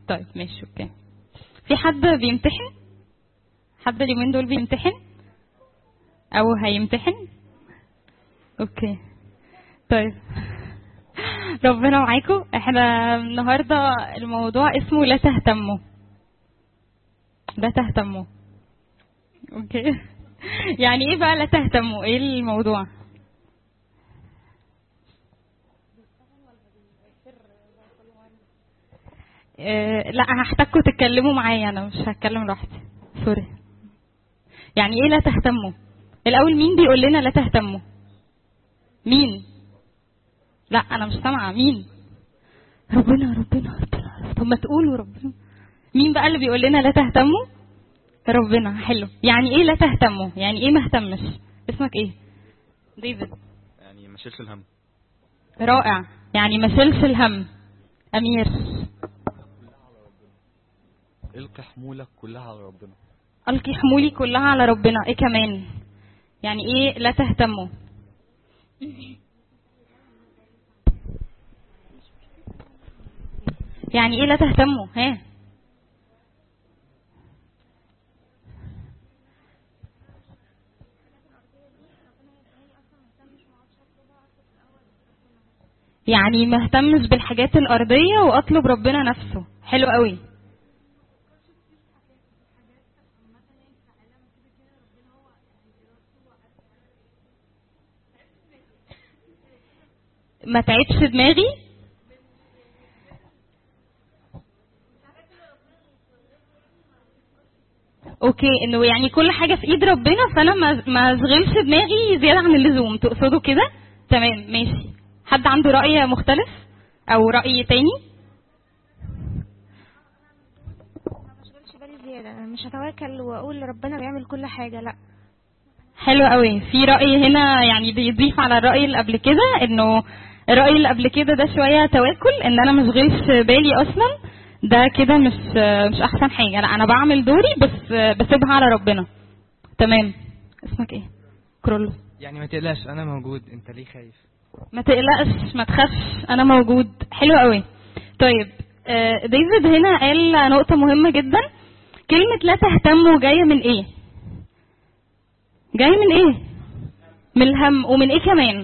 طيب ماشي اوكي في حد بيمتحن حد اليومين دول بيمتحن او هيمتحن اوكي طيب ربنا معاكم احنا النهارده الموضوع اسمه لا تهتموا لا تهتموا اوكي يعني ايه بقى لا تهتموا ايه الموضوع آه، لا هحتاجكم تتكلموا معايا انا مش هتكلم لوحدي سوري يعني ايه لا تهتموا الاول مين بيقول لنا لا تهتموا مين لا انا مش سامعه مين ربنا ربنا ربنا طب ما تقولوا ربنا مين بقى اللي بيقول لنا لا تهتموا ربنا حلو يعني ايه لا تهتموا يعني ايه ما اهتمش اسمك ايه ديفيد يعني ما شيلش الهم رائع يعني ما شيلش الهم امير القي حمولك كلها على ربنا القي حمولي كلها على ربنا ايه كمان يعني ايه لا تهتموا يعني ايه لا تهتموا ها يعني ما اهتمش بالحاجات الارضيه واطلب ربنا نفسه حلو قوي ما تعبش دماغي اوكي انه يعني كل حاجه في ايد ربنا فانا ما ما اشغلش دماغي زياده عن اللزوم تقصدوا كده تمام ماشي حد عنده راي مختلف او راي تاني ما بشغلش بالي زيادة أنا مش هتوكل وأقول ربنا بيعمل كل حاجة لأ حلو قوي في راي هنا يعني بيضيف على الراي اللي قبل كده انه الراي اللي قبل كده ده شويه تواكل ان انا مش غلش بالي اصلا ده كده مش مش احسن حاجه لا انا بعمل دوري بس بسيبها على ربنا تمام اسمك ايه كرولو يعني ما تقلقش انا موجود انت ليه خايف ما تقلقش ما تخافش انا موجود حلو قوي طيب آه، ديفيد هنا قال نقطه مهمه جدا كلمه لا تهتموا جايه من ايه جايه من ايه من الهم ومن ايه كمان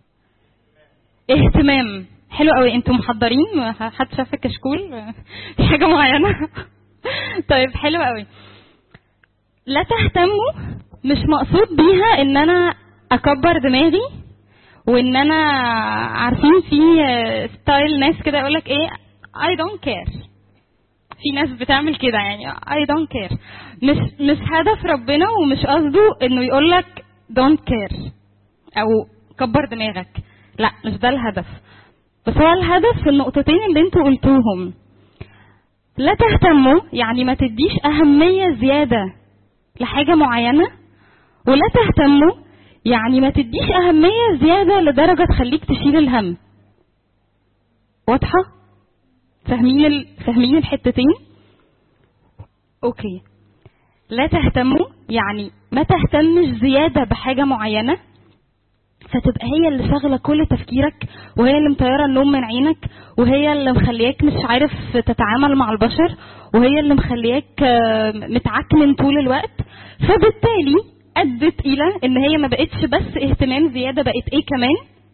اهتمام حلو قوي انتوا محضرين حد شاف الكشكول في حاجه معينه طيب حلو قوي لا تهتموا مش مقصود بيها ان انا اكبر دماغي وان انا عارفين في ستايل ناس كده يقول لك ايه I don't care في ناس بتعمل كده يعني I don't care مش مش هدف ربنا ومش قصده انه يقول لك don't care او كبر دماغك لا مش ده الهدف بس هو الهدف في النقطتين اللي انتوا قلتوهم لا تهتموا يعني ما تديش أهمية زيادة لحاجة معينة ولا تهتموا يعني ما تديش أهمية زيادة لدرجة تخليك تشيل الهم واضحة؟ فاهمين ال... فاهمين الحتتين؟ أوكي لا تهتموا يعني ما تهتمش زيادة بحاجة معينة فتبقى هي اللي شاغلة كل تفكيرك وهي اللي مطيرة النوم من عينك وهي اللي مخلياك مش عارف تتعامل مع البشر وهي اللي مخلياك آه، متعكنن طول الوقت فبالتالي أدت إلى إن هي ما بقتش بس اهتمام زيادة بقت إيه كمان؟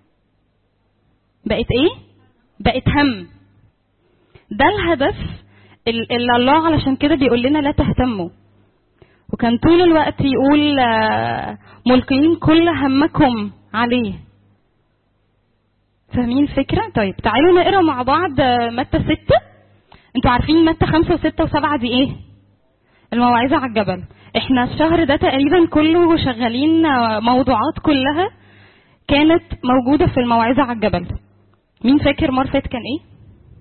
بقت إيه؟ بقت هم ده الهدف ال- اللي الله علشان كده بيقول لنا لا تهتموا وكان طول الوقت يقول آه، ملقين كل همكم عليه فاهمين الفكرة؟ طيب تعالوا نقرا مع بعض آه، متى ستة انتوا عارفين متى خمسة وستة وسبعة دي ايه؟ الموعظة على الجبل احنا الشهر ده تقريبا كله شغالين آه، موضوعات كلها كانت موجودة في الموعظة على الجبل مين فاكر مرة فات كان ايه؟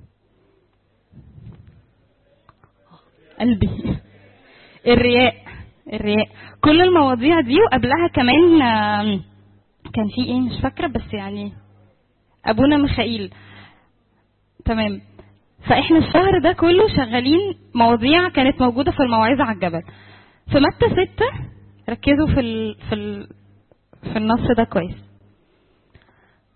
قلبي الرياء الرياء كل المواضيع دي وقبلها كمان آم، كان في ايه مش فاكره بس يعني ابونا ميخائيل تمام فاحنا الشهر ده كله شغالين مواضيع كانت موجوده في الموعظه على الجبل في متى ستة ركزوا في ال... في ال... في النص ده كويس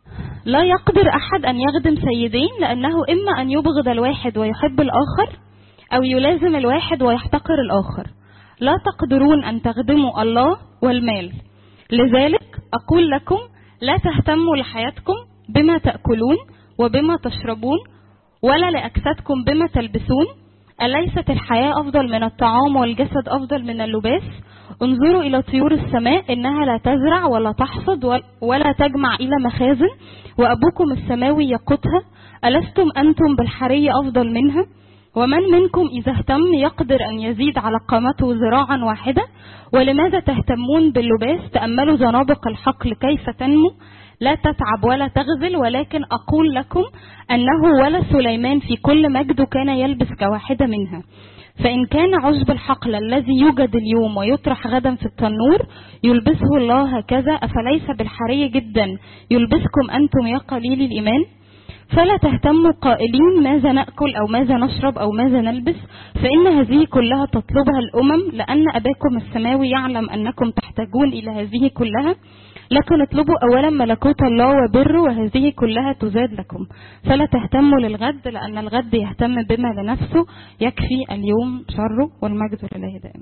لا يقدر احد ان يخدم سيدين لانه اما ان يبغض الواحد ويحب الاخر أو يلازم الواحد ويحتقر الآخر لا تقدرون أن تخدموا الله والمال لذلك أقول لكم لا تهتموا لحياتكم بما تأكلون وبما تشربون ولا لأجسادكم بما تلبسون أليست الحياة أفضل من الطعام والجسد أفضل من اللباس انظروا إلى طيور السماء إنها لا تزرع ولا تحصد ول- ولا تجمع إلى مخازن وأبوكم السماوي يقوتها ألستم أنتم بالحري أفضل منها ومن منكم إذا اهتم يقدر أن يزيد على قامته ذراعا واحدة ولماذا تهتمون باللباس تأملوا زنابق الحقل كيف تنمو لا تتعب ولا تغزل ولكن أقول لكم أنه ولا سليمان في كل مجد كان يلبس كواحدة منها فإن كان عشب الحقل الذي يوجد اليوم ويطرح غدا في التنور يلبسه الله هكذا أفليس بالحري جدا يلبسكم أنتم يا قليل الإيمان فلا تهتموا قائلين ماذا نأكل أو ماذا نشرب أو ماذا نلبس فإن هذه كلها تطلبها الأمم لأن أباكم السماوي يعلم أنكم تحتاجون إلى هذه كلها لكن اطلبوا أولا ملكوت الله وبره وهذه كلها تزاد لكم فلا تهتموا للغد لأن الغد يهتم بما لنفسه يكفي اليوم شره والمجد لله دائما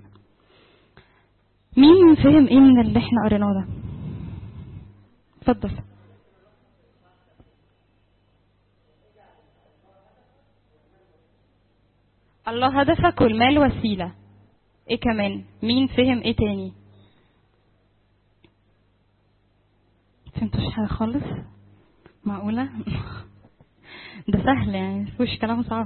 مين فهم ايه من اللي احنا قريناه ده اتفضل الله هدفك والمال وسيلة ايه كمان مين فهم ايه تاني فهمتوش حاجة خالص معقولة ده سهل يعني مفيهوش كلام صعب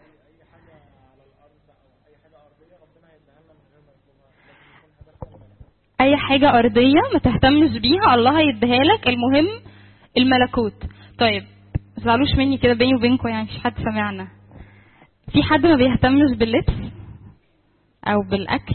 اي حاجة ارضية ما تهتمش بيها الله هيديها لك المهم الملكوت طيب ما تزعلوش مني كده بيني وبينكم يعني مفيش حد سامعنا في حد ما بيهتمش باللبس او بالاكل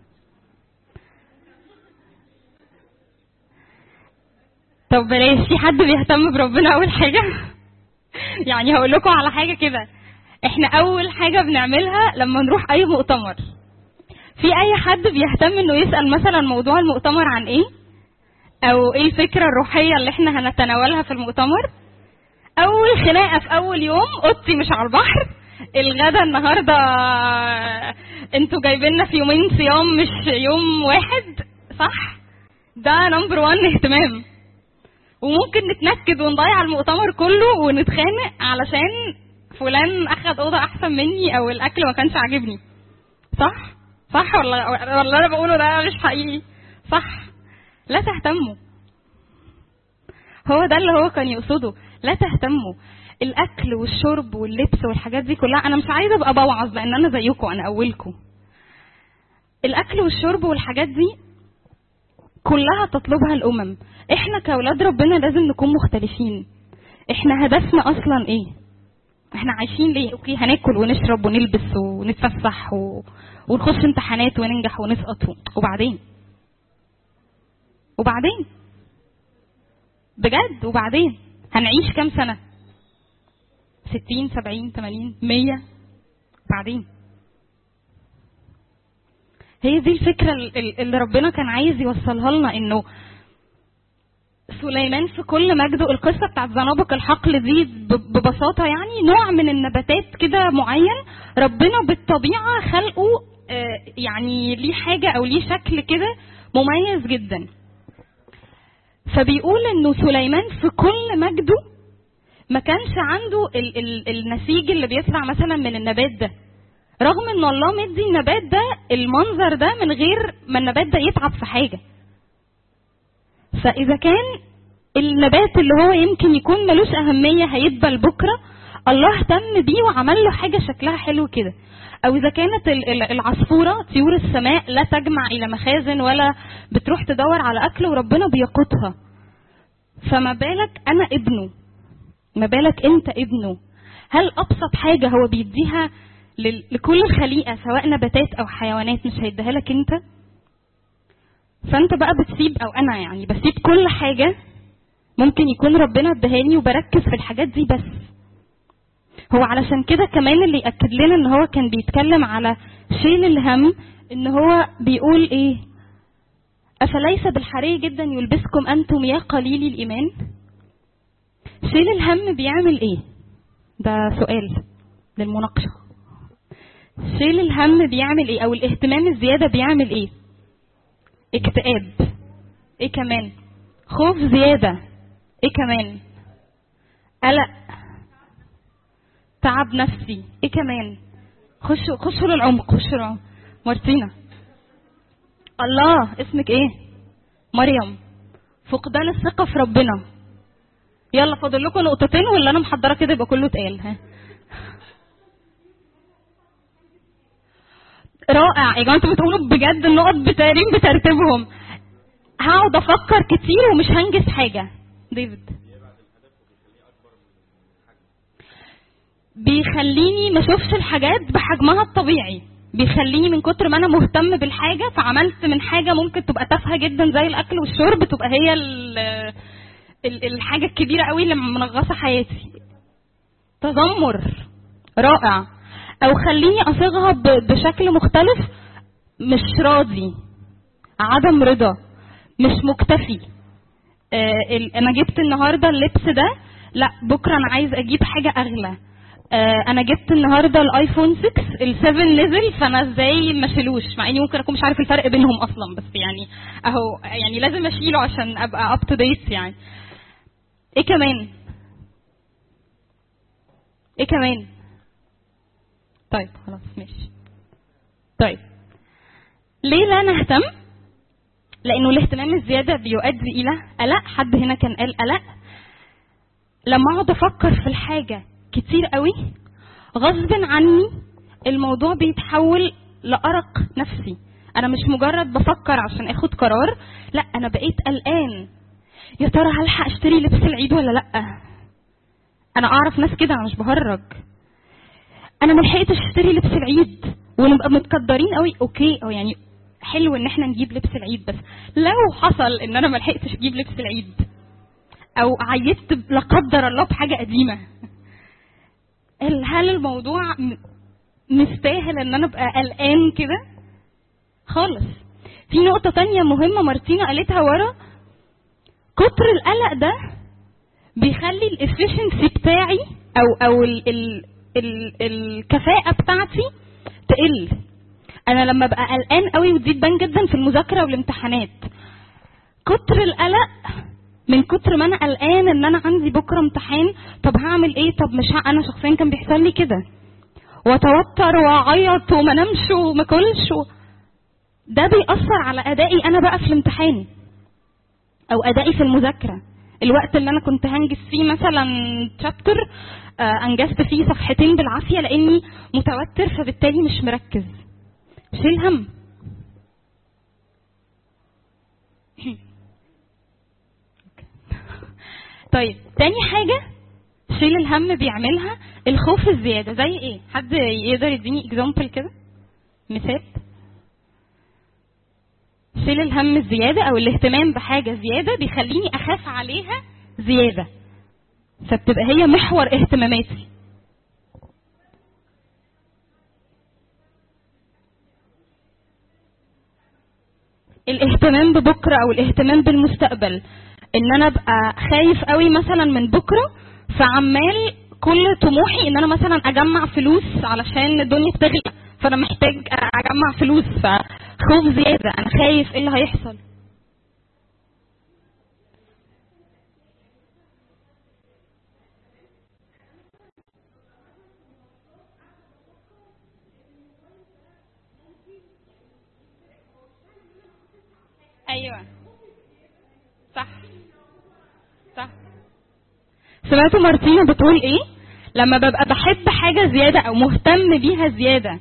طب بلاش في حد بيهتم بربنا اول حاجه يعني هقول لكم على حاجه كده احنا اول حاجه بنعملها لما نروح اي مؤتمر في اي حد بيهتم انه يسال مثلا موضوع المؤتمر عن ايه او ايه الفكره الروحيه اللي احنا هنتناولها في المؤتمر اول خناقه في اول يوم اوضتي مش على البحر الغدا النهارده انتوا جايبيننا في يومين صيام مش يوم واحد صح ده نمبر وان اهتمام وممكن نتنكد ونضيع المؤتمر كله ونتخانق علشان فلان اخد اوضه احسن مني او الاكل ما كانش عاجبني صح صح ولا ولا انا بقوله ده مش حقيقي صح لا تهتموا هو ده اللي هو كان يقصده لا تهتموا الاكل والشرب واللبس والحاجات دي كلها انا مش عايزه ابقى بوعظ لان انا زيكم انا اولكم الاكل والشرب والحاجات دي كلها تطلبها الامم احنا كاولاد ربنا لازم نكون مختلفين احنا هدفنا اصلا ايه احنا عايشين ليه اوكي هناكل ونشرب ونلبس ونتفسح و... ونخش امتحانات وننجح ونسقط و... وبعدين وبعدين بجد وبعدين هنعيش كام سنه ستين سبعين تمانين مية بعدين هي دي الفكرة اللي ربنا كان عايز يوصلها لنا انه سليمان في كل مجده القصة بتاعت زنابق الحقل دي ببساطة يعني نوع من النباتات كده معين ربنا بالطبيعة خلقه يعني ليه حاجة او ليه شكل كده مميز جدا فبيقول انه سليمان في كل مجده ما كانش عنده ال ال النسيج اللي بيطلع مثلا من النبات ده رغم ان الله مدي النبات ده المنظر ده من غير ما النبات ده يتعب في حاجه فاذا كان النبات اللي هو يمكن يكون ملوش اهميه هيدبل بكره الله اهتم بيه وعمل له حاجه شكلها حلو كده او اذا كانت العصفوره طيور السماء لا تجمع الى مخازن ولا بتروح تدور على اكل وربنا بيقوتها فما بالك انا ابنه ما بالك انت ابنه هل ابسط حاجه هو بيديها لكل الخليقه سواء نباتات او حيوانات مش هيديها لك انت فانت بقى بتسيب او انا يعني بسيب كل حاجه ممكن يكون ربنا ادهاني وبركز في الحاجات دي بس هو علشان كده كمان اللي ياكد لنا ان هو كان بيتكلم على شيل الهم ان هو بيقول ايه افليس بالحري جدا يلبسكم انتم يا قليلي الايمان شيل الهم بيعمل ايه ده سؤال للمناقشه شيل الهم بيعمل ايه او الاهتمام الزياده بيعمل ايه اكتئاب ايه كمان خوف زياده ايه كمان قلق تعب نفسي ايه كمان خشوا خشوا للعمق خشوا للعمق مارتينا الله اسمك ايه مريم فقدان الثقه في ربنا يلا فاضل لكم نقطتين واللي انا محضره كده يبقى كله اتقال ها رائع يا جماعه انتوا بتقولوا بجد النقط بتاريخ بترتيبهم هقعد افكر كتير ومش هنجز حاجه ديفيد بيخليني ما اشوفش الحاجات بحجمها الطبيعي بيخليني من كتر ما انا مهتم بالحاجه فعملت من حاجه ممكن تبقى تافهه جدا زي الاكل والشرب تبقى هي ال ال- الحاجه الكبيره قوي اللي منغصه حياتي تذمر رائع او خليني اصيغها ب- بشكل مختلف مش راضي عدم رضا مش مكتفي آه، ال- انا جبت النهارده اللبس ده لا بكره انا عايز اجيب حاجه اغلى آه، انا جبت النهارده الايفون 6 ال7 نزل فانا ازاي ما اشيلوش مع اني ممكن اكون مش عارف الفرق بينهم اصلا بس يعني اهو يعني لازم اشيله عشان ابقى اب تو ديت يعني ايه كمان ايه كمان طيب خلاص ماشي طيب ليه لا نهتم لانه الاهتمام الزياده بيؤدي الى قلق حد هنا كان قال قلق لما اقعد افكر في الحاجه كتير قوي غصب عني الموضوع بيتحول لارق نفسي انا مش مجرد بفكر عشان اخد قرار لا انا بقيت قلقان يا ترى هلحق اشتري لبس العيد ولا لا انا اعرف ناس كده انا مش بهرج انا ما لحقتش اشتري لبس العيد ونبقى متقدرين قوي اوكي او يعني حلو ان احنا نجيب لبس العيد بس لو حصل ان انا ما لحقتش اجيب لبس العيد او عيدت لا قدر الله بحاجه قديمه هل هل الموضوع م- مستاهل ان انا ابقى قلقان كده خالص في نقطه تانية مهمه مارتينا قالتها ورا كتر القلق ده بيخلي الافشنسي بتاعي او او ال ال ال الكفاءه بتاعتي تقل انا لما ابقى قلقان قوي ودي تبان جدا في المذاكره والامتحانات كتر القلق من كتر ما انا قلقان ان انا عندي بكره امتحان طب هعمل ايه طب مش ه... انا شخصيا كان بيحصل لي كده واتوتر واعيط وما انامش وما اكلش و... ده بيأثر على ادائي انا بقى في الامتحان او ادائي في المذاكره الوقت اللي انا كنت هنجز فيه مثلا تشابتر انجزت فيه صفحتين بالعافيه لاني متوتر فبالتالي مش مركز شيل هم طيب تاني حاجة شيل الهم بيعملها الخوف الزيادة زي ايه؟ حد يقدر يديني اكزامبل كده؟ مثال؟ شيل الهم الزيادة او الاهتمام بحاجة زيادة بيخليني اخاف عليها زيادة فبتبقى هي محور اهتماماتي الاهتمام ببكره او الاهتمام بالمستقبل ان انا ابقى خايف قوي مثلا من بكره فعمال كل طموحي ان انا مثلا اجمع فلوس علشان الدنيا بتغلى فانا محتاج اجمع فلوس فخوف زياده انا خايف ايه اللي هيحصل ايوه صح صح سمعتوا مارتينا بتقول ايه لما ببقى بحب حاجه زياده او مهتم بيها زياده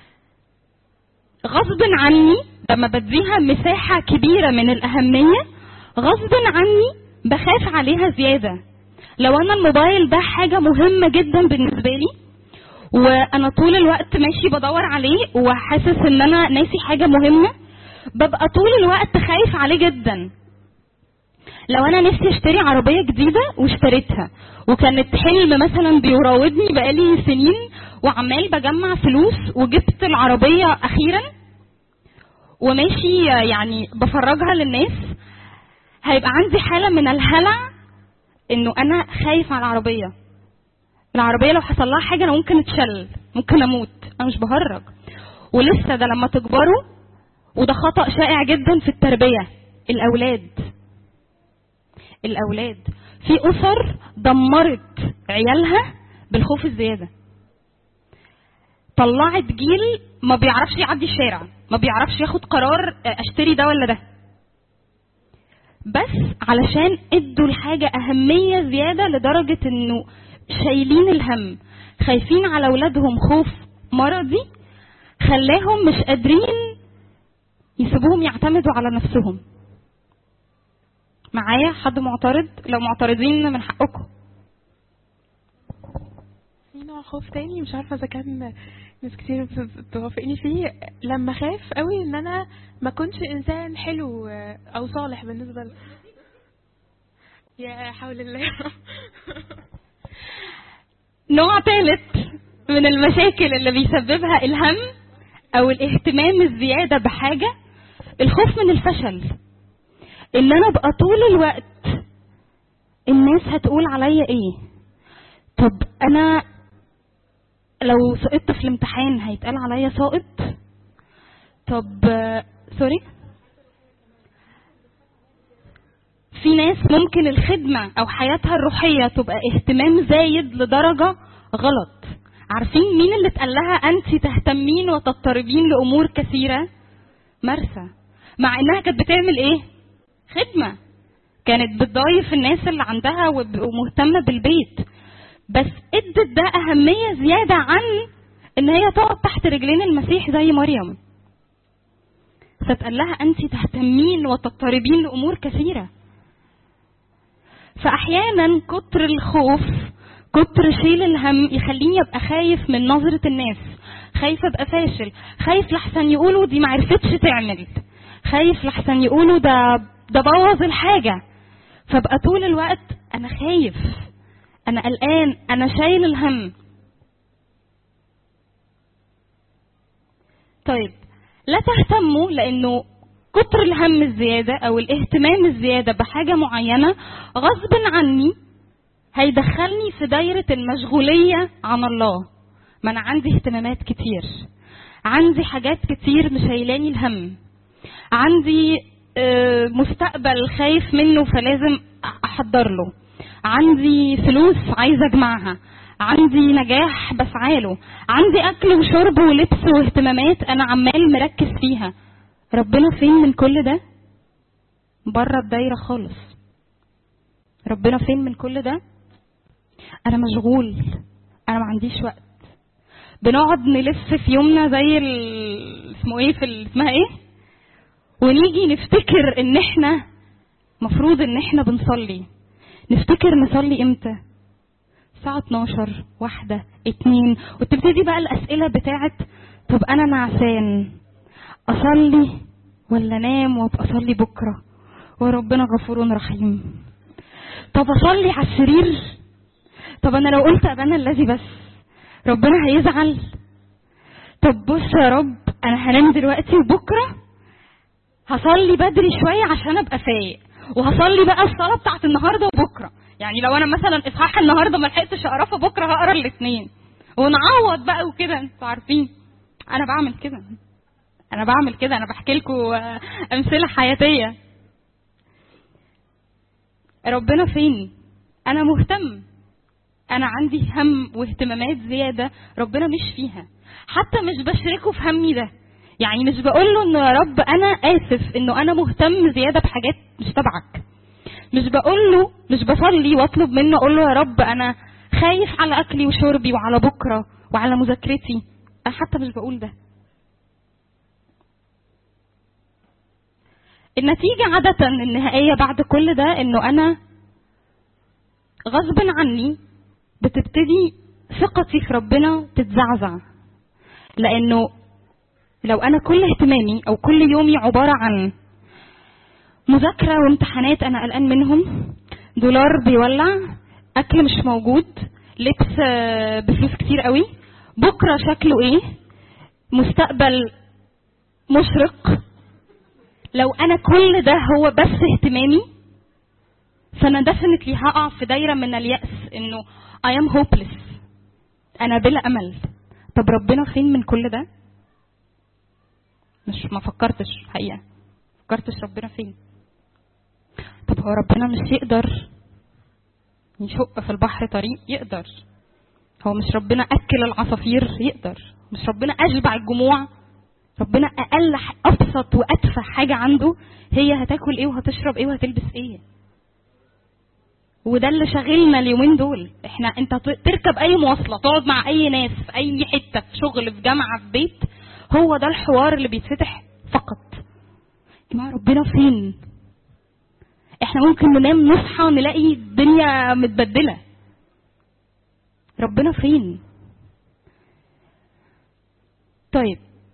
غصب عني لما بديها مساحه كبيره من الاهميه غصب عني بخاف عليها زياده لو انا الموبايل ده حاجه مهمه جدا بالنسبه لي وانا طول الوقت ماشي بدور عليه وحاسس ان انا ناسي حاجه مهمه ببقى طول الوقت خايف عليه جدا لو انا نفسي اشتري عربية جديدة واشتريتها وكانت حلم مثلا بيراودني بقالي سنين وعمال بجمع فلوس وجبت العربية اخيرا وماشي يعني بفرجها للناس هيبقى عندي حالة من الهلع انه انا خايف على العربية العربية لو حصل لها حاجة انا ممكن اتشل ممكن اموت انا مش بهرج ولسه ده لما تكبروا وده خطأ شائع جدا في التربية الأولاد الأولاد في أسر دمرت عيالها بالخوف الزيادة طلعت جيل ما بيعرفش يعدي الشارع ما بيعرفش ياخد قرار اشتري ده ولا ده بس علشان ادوا الحاجة أهمية زيادة لدرجة انه شايلين الهم خايفين على أولادهم خوف مرضي خلاهم مش قادرين يسيبوهم يعتمدوا على نفسهم معايا حد معترض لو معترضين من حقكم في نوع خوف تاني مش عارفه اذا كان ناس كتير بت- توافقني فيه لما خاف قوي ان انا ما كنتش انسان حلو او صالح بالنسبه ل... يا حول الله نوع ثالث من المشاكل اللي بيسببها الهم او الاهتمام الزياده بحاجه الخوف من الفشل ان انا ابقى طول الوقت الناس هتقول عليا ايه طب انا لو سقطت في الامتحان هيتقال عليا ساقط طب آه، سوري في ناس ممكن الخدمة أو حياتها الروحية تبقى اهتمام زايد لدرجة غلط عارفين مين اللي اتقال لها أنت تهتمين وتضطربين لأمور كثيرة مرسى مع إنها كانت بتعمل إيه خدمة كانت بتضايف الناس اللي عندها وب- ومهتمة بالبيت بس ادت ده أهمية زيادة عن إن هي تقعد تحت رجلين المسيح زي مريم فتقال لها أنت تهتمين وتضطربين لأمور كثيرة فاحيانا كتر الخوف كتر شيل الهم يخليني ابقى خايف من نظرة الناس خايف ابقى فاشل خايف لحسن يقولوا دي معرفتش تعمل خايف لحسن يقولوا ده ده بوظ الحاجة فابقى طول الوقت انا خايف انا قلقان انا شايل الهم طيب لا تهتموا لانه كتر الهم الزيادة او الاهتمام الزيادة بحاجة معينة غصب عني هيدخلني في دايرة المشغولية عن الله ما انا عندي اهتمامات كتير عندي حاجات كتير مش هيلاني الهم عندي آه، مستقبل خايف منه فلازم احضر له عندي فلوس عايزه اجمعها عندي نجاح بسعى له عندي اكل وشرب ولبس واهتمامات انا عمال مركز فيها ربنا فين من كل ده بره الدايره خالص ربنا فين من كل ده انا مشغول انا ما عنديش وقت بنقعد نلف في يومنا زي ال... اسمه ايه في ال... اسمها ايه ونيجي نفتكر ان احنا مفروض ان احنا بنصلي نفتكر نصلي امتى الساعة 12 واحدة اتنين وتبتدي بقى الأسئلة بتاعت طب أنا نعسان أصلي ولا أنام وأبقى أصلي بكرة وربنا غفور رحيم طب أصلي على السرير طب أنا لو قلت أبانا الذي بس ربنا هيزعل طب بص يا رب أنا هنام دلوقتي وبكرة هصلي بدري شوية عشان أبقى فايق وهصلي بقى الصلاة بتاعت النهاردة وبكرة يعني لو أنا مثلا إصحاح النهاردة ما لحقتش أقراه فبكرة هقرا الاتنين ونعوض بقى وكده انتوا عارفين أنا بعمل كده أنا بعمل كده أنا بحكي لكم أمثلة حياتية ربنا فين أنا مهتم أنا عندي هم واهتمامات زيادة ربنا مش فيها حتى مش بشركه في همي ده يعني مش بقول له انه يا رب انا اسف انه انا مهتم زياده بحاجات مش تبعك مش بقول له مش بصلي واطلب منه اقول له يا رب انا خايف على اكلي وشربي وعلى بكره وعلى مذاكرتي انا حتى مش بقول ده النتيجة عادة النهائية بعد كل ده انه انا غصب عني بتبتدي ثقتي في ربنا تتزعزع لانه لو انا كل اهتمامي او كل يومي عباره عن مذاكره وامتحانات انا قلقان منهم دولار بيولع اكل مش موجود لبس آه، بفلوس كتير قوي بكره شكله ايه مستقبل مشرق لو انا كل ده هو بس اهتمامي فانا ديفنتلي هقع في دايره من الياس انه I am hopeless انا بلا امل طب ربنا فين من كل ده مش ما فكرتش حقيقه فكرتش ربنا فين طب هو ربنا مش يقدر يشق في البحر طريق يقدر هو مش ربنا اكل العصافير يقدر مش ربنا اشبع الجموع ربنا اقل ح- ابسط واتفه حاجه عنده هي هتاكل ايه وهتشرب ايه وهتلبس ايه وده اللي شاغلنا اليومين دول احنا انت ت- تركب اي مواصله تقعد مع اي ناس في اي حته في شغل في جامعه في بيت هو ده الحوار اللي بيتفتح فقط يا جماعه ربنا فين احنا ممكن ننام نصحى نلاقي الدنيا متبدله ربنا فين طيب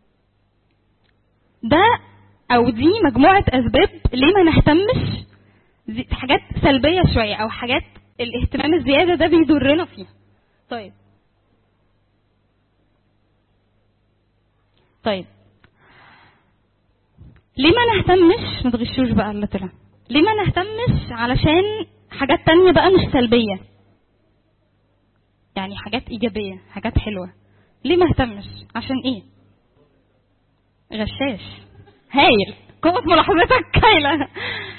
ده او دي مجموعه اسباب ليه ما نهتمش دي حاجات سلبيه شويه او حاجات الاهتمام الزياده ده بيضرنا فيها طيب طيب ليه ما نهتمش ما تغشوش بقى اللي طلع ليه ما نهتمش علشان حاجات تانية بقى مش سلبية يعني حاجات إيجابية حاجات حلوة ليه ما اهتمش عشان ايه غشاش هايل قوة ملاحظتك هايلة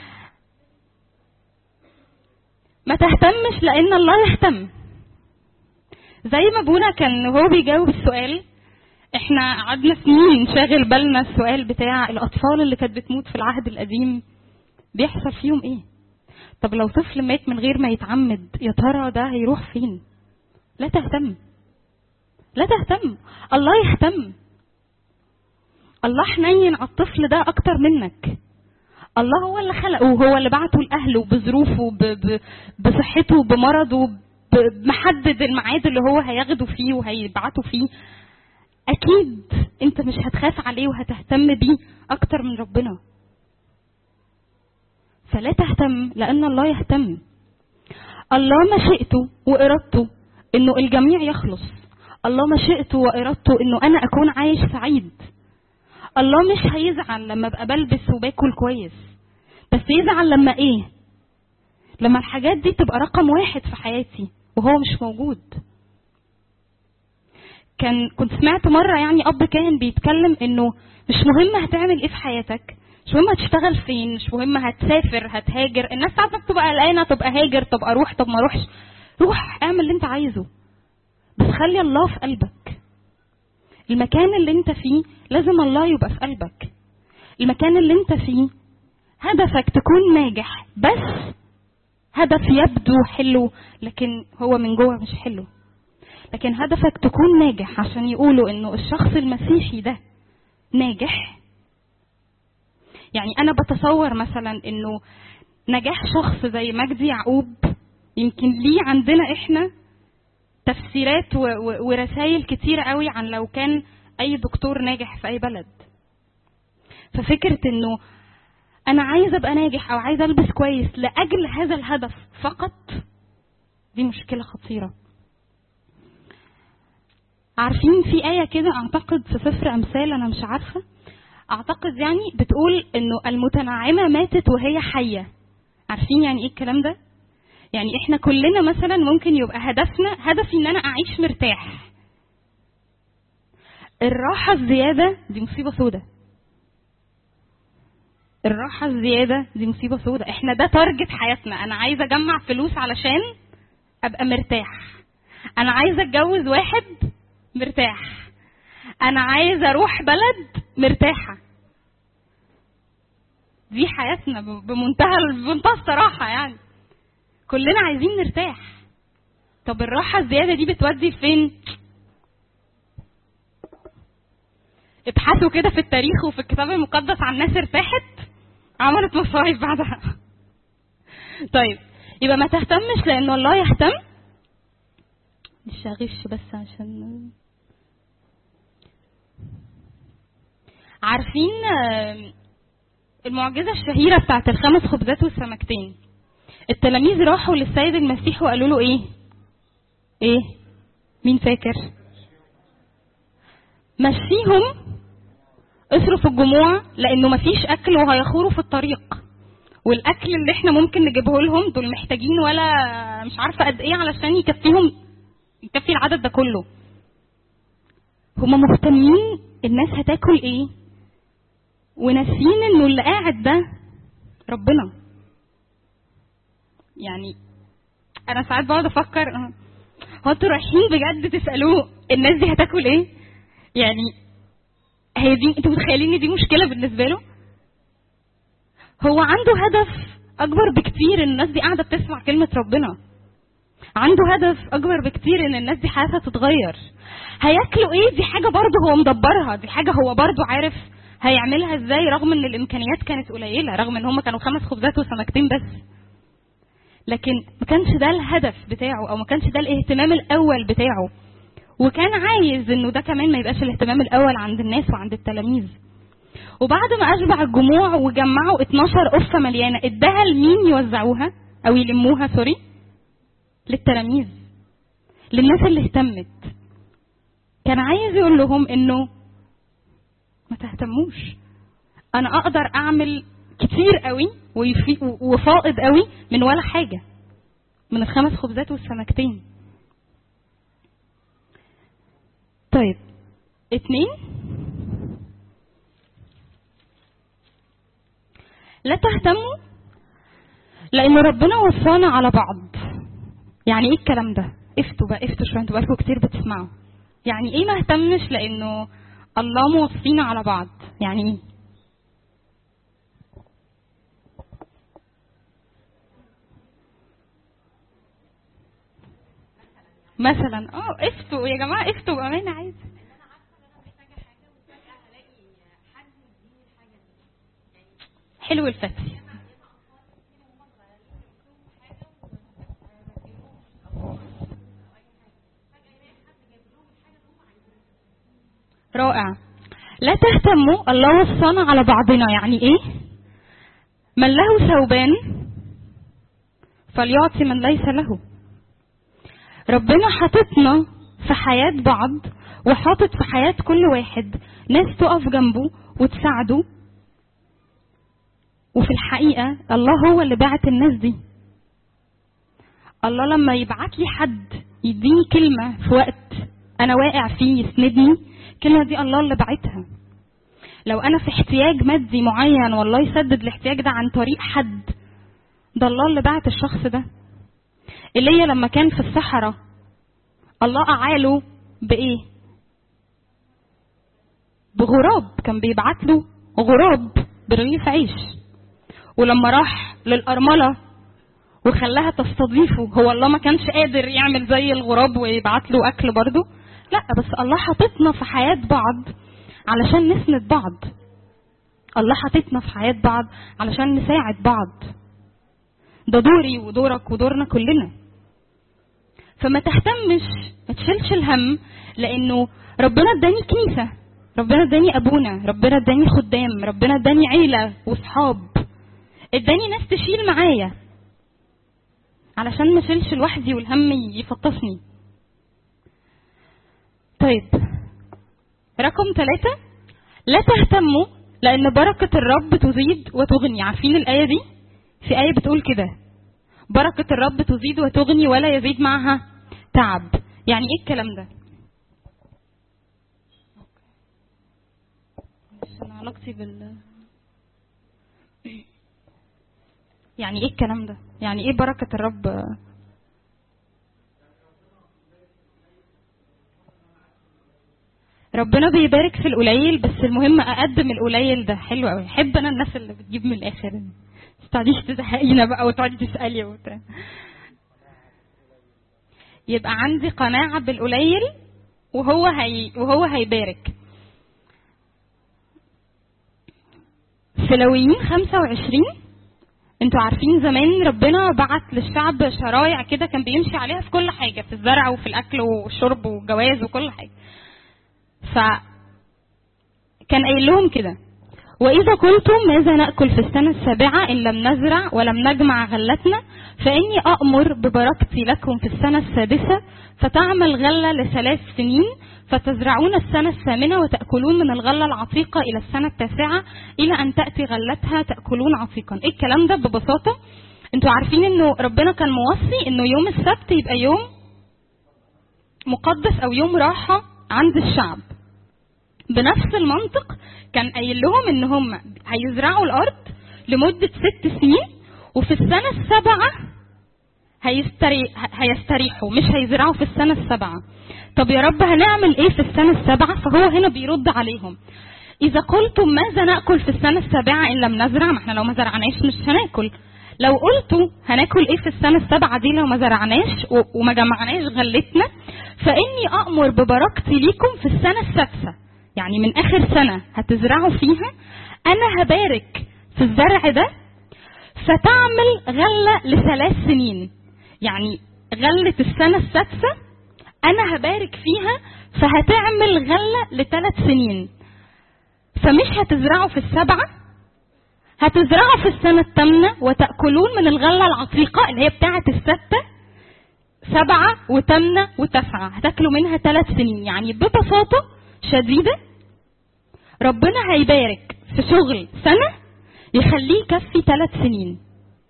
ما تهتمش لأن الله يهتم زي ما ابونا كان وهو بيجاوب السؤال احنا قعدنا سنين شاغل بالنا السؤال بتاع الاطفال اللي كانت بتموت في العهد القديم بيحصل فيهم ايه طب لو طفل مات من غير ما يتعمد يا ترى ده هيروح فين لا تهتم لا تهتم الله يهتم الله حنين على الطفل ده اكتر منك الله هو اللي خلقه وهو اللي بعته لاهله بظروفه ب- ب- بصحته بمرضه ب- محدد الميعاد اللي هو هياخده فيه وهيبعته فيه اكيد انت مش هتخاف عليه وهتهتم بيه اكتر من ربنا فلا تهتم لان الله يهتم الله مشيئته وارادته انه الجميع يخلص الله مشيئته وارادته انه انا اكون عايش سعيد الله مش هيزعل لما ابقى بلبس وباكل كويس بس يزعل لما ايه لما الحاجات دي تبقى رقم واحد في حياتي وهو مش موجود كان كنت سمعت مرة يعني أب كان بيتكلم إنه مش مهم هتعمل إيه في حياتك مش مهم هتشتغل فين مش مهم هتسافر هتهاجر الناس ساعات بتبقى قلقانة طب أهاجر طب أروح طب ما أروحش روح اعمل اللي أنت عايزه بس خلي الله في قلبك المكان اللي أنت فيه لازم الله يبقى في قلبك المكان اللي أنت فيه هدفك تكون ناجح بس هدف يبدو حلو لكن هو من جوه مش حلو لكن هدفك تكون ناجح عشان يقولوا انه الشخص المسيحي ده ناجح يعني انا بتصور مثلا انه نجاح شخص زي مجدي يعقوب يمكن ليه عندنا احنا تفسيرات و- و- ورسائل كتيرة قوي عن لو كان اي دكتور ناجح في اي بلد ففكرة انه انا عايز ابقى ناجح او عايز البس كويس لاجل هذا الهدف فقط دي مشكلة خطيرة عارفين في آية كده أعتقد في سفر أمثال أنا مش عارفة أعتقد يعني بتقول إنه المتنعمة ماتت وهي حية عارفين يعني إيه الكلام ده؟ يعني إحنا كلنا مثلا ممكن يبقى هدفنا هدفي إن أنا أعيش مرتاح الراحة الزيادة دي مصيبة سودة الراحة الزيادة دي مصيبة سودة احنا ده تارجت حياتنا انا عايزة اجمع فلوس علشان ابقى مرتاح انا عايزة اتجوز واحد مرتاح انا عايزة اروح بلد مرتاحة دي حياتنا ب- بمنتهى بمنتهى الصراحة يعني كلنا عايزين نرتاح طب الراحة الزيادة دي بتودي فين؟ ابحثوا كده في التاريخ وفي الكتاب المقدس عن ناس ارتاحت عملت مصايب بعدها طيب يبقى ما تهتمش لانه الله يهتم مش هغش بس عشان عارفين آم، المعجزة الشهيرة بتاعت الخمس خبزات والسمكتين التلاميذ راحوا للسيد المسيح وقالوا له ايه ايه مين فاكر مشيهم اصرف الجموع لانه مفيش اكل وهيخوروا في الطريق والاكل اللي احنا ممكن نجيبه لهم دول محتاجين ولا مش عارفه قد ايه علشان يكفيهم يكفي العدد ده كله هما مهتمين الناس هتاكل ايه وناسيين انه اللي قاعد ده ربنا يعني انا ساعات بقعد افكر آه، هو انتوا رايحين بجد تسالوه الناس دي هتاكل ايه يعني هي دي انتوا متخيلين ان دي مشكله بالنسبه له هو عنده هدف اكبر بكتير ان الناس دي قاعده بتسمع كلمه ربنا عنده هدف اكبر بكتير ان الناس دي حياتها تتغير هياكلوا ايه دي حاجه برضه هو مدبرها دي حاجه هو برضه عارف هيعملها ازاي رغم ان الامكانيات كانت قليله رغم ان هم كانوا خمس خبزات وسمكتين بس لكن ما كانش ده الهدف بتاعه او ما كانش ده الاهتمام الاول بتاعه وكان عايز انه ده كمان ما يبقاش الاهتمام الاول عند الناس وعند التلاميذ وبعد ما اشبع الجموع وجمعوا 12 قفه مليانه اداها لمين يوزعوها او يلموها سوري للتلاميذ للناس اللي اهتمت كان عايز يقول لهم انه ما تهتموش انا اقدر اعمل كتير قوي ويفي- وفائض قوي من ولا حاجه من الخمس خبزات والسمكتين طيب اتنين لا تهتموا لان ربنا وصانا على بعض يعني ايه الكلام ده افتوا بقى افتوا شويه انتوا بقالكم كتير بتسمعوا يعني ايه ما اهتمش لانه الله موصينا على بعض يعني ايه مثلا اه افتوا يا جماعه افتوا بامانه عايز حلو الفتي رائع لا تهتموا الله وصانا على بعضنا يعني ايه من له ثوبان فليعطي من ليس له ربنا حاططنا في حياة بعض وحاطط في حياة كل واحد ناس تقف جنبه وتساعده وفي الحقيقة الله هو اللي بعت الناس دي الله لما يبعت لي حد يديني كلمة في وقت أنا واقع فيه يسندني الكلمة دي الله اللي بعتها لو أنا في احتياج مادي معين والله يسدد الاحتياج ده عن طريق حد ده الله اللي بعت الشخص ده ايليا لما كان في الصحراء الله أعاله بإيه؟ بغراب كان بيبعت له غراب برغيف عيش ولما راح للأرملة وخلاها تستضيفه هو الله ما كانش قادر يعمل زي الغراب ويبعت له أكل برضه لا بس الله حاططنا في حياة بعض علشان نسند بعض الله حاططنا في حياة بعض علشان نساعد بعض ده دوري ودورك ودورنا كلنا فما تهتمش ما تشيلش الهم لانه ربنا اداني كنيسه ربنا اداني ابونا ربنا اداني خدام ربنا اداني عيله واصحاب اداني ناس تشيل معايا علشان ما اشيلش لوحدي والهم يفطسني طيب رقم ثلاثة لا تهتموا لأن بركة الرب تزيد وتغني عارفين الآية دي في آية بتقول كده بركة الرب تزيد وتغني ولا يزيد معها تعب يعني ايه الكلام ده بس انا علاقتي بال يعني ايه الكلام ده يعني ايه بركة الرب ربنا بيبارك في القليل بس المهم اقدم القليل ده حلو قوي احب انا الناس اللي بتجيب من الاخر ما تقعديش تزهقينا بقى وتقعدي تسالي وبتاع يبقى عندي قناعة بالقليل وهو هي وهو هيبارك في لويين 25 انتوا عارفين زمان ربنا بعت للشعب شرايع كده كان بيمشي عليها في كل حاجة في الزرع وفي الأكل والشرب والجواز وكل حاجة ف كان قايل لهم كده وإذا قلتم ماذا نأكل في السنة السابعة إن لم نزرع ولم نجمع غلتنا فإني أأمر ببركتي لكم في السنة السادسة فتعمل غلة لثلاث سنين فتزرعون السنة الثامنة وتأكلون من الغلة العتيقة إلى السنة التاسعة إلى أن تأتي غلتها تأكلون عتيقا إيه الكلام ده ببساطة انتوا عارفين انه ربنا كان موصي انه يوم السبت يبقى يوم مقدس او يوم راحة عند الشعب بنفس المنطق كان قايل لهم ان هم هيزرعوا الارض لمده ست سنين وفي السنه السابعه هيستري... هيستريحوا مش هيزرعوا في السنه السابعه طب يا رب هنعمل ايه في السنه السابعه فهو هنا بيرد عليهم اذا قلتم ماذا ناكل في السنه السابعه ان لم نزرع ما احنا لو ما زرعناش مش هناكل لو قلتوا هناكل ايه في السنه السابعه دي لو ما زرعناش و- وما جمعناش غلتنا فاني امر ببركتي ليكم في السنه السادسه يعني من اخر سنه هتزرعوا فيها انا هبارك في الزرع ده فتعمل غله لثلاث سنين يعني غله السنه السادسه انا هبارك فيها فهتعمل غله لثلاث سنين فمش هتزرعوا في السبعه هتزرعوا في السنه الثامنه وتاكلون من الغله العتيقه اللي هي بتاعه السته سبعه وثامنه وتسعه هتاكلوا منها ثلاث سنين يعني ببساطه شديده ربنا هيبارك في شغل سنه يخليه يكفي ثلاث سنين